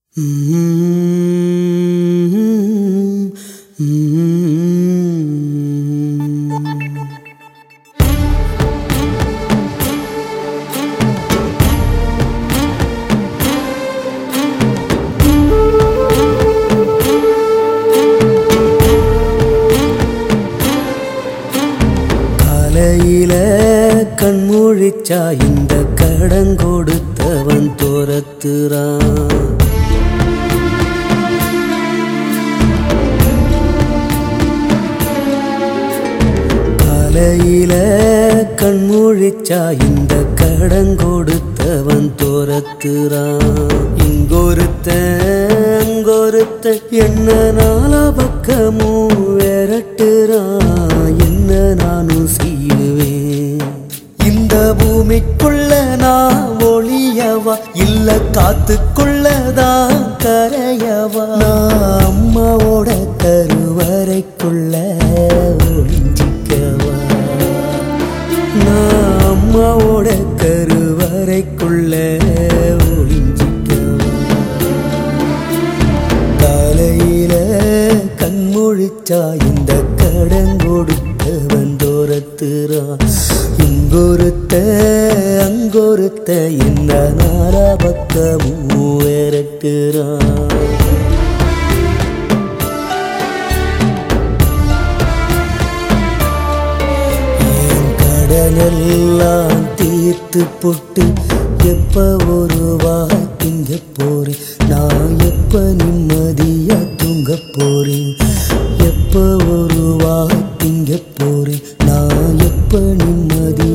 காலையில கண்மூழிச்சா இந்த கடன் கொடுத்தவன் துரத்துறான் காலையில கண்மூழிச்சா இந்த கடன் கொடுத்தவன் துரத்துறான் இங்கொருத்த அங்கொருத்த என்ன நாலா பக்கமும் விரட்டுறான் என்ன நானும் செய்யுவேன் இந்த பூமிக்குள்ள நான் ஒளியவா இல்ல காத்துக்குள்ளதான் கரையவா நான் அம்மாவோட கருவறைக்குள்ள ஒளிஞ்சிக்கவா நான் அம்மாவோட கருவறைக்குள்ள ஒளிஞ்சிக்கவா காலையில கண்முழிச்சா இந்த கடன் கொடுத்தவன் தோரத்துறான் இங்கொருத்த அங்கொருத்த இந்த நாரா பக்கமும் விரட்டுறான் என் கடனெல்லாம் தீர்த்து போட்டு எப்ப ஒரு திங்க போறேன் நான் எப்ப நிம்மதியா தூங்க போறேன் எப்ப ஒரு திங்க போறேன் நான் எப்ப நிம்மதியா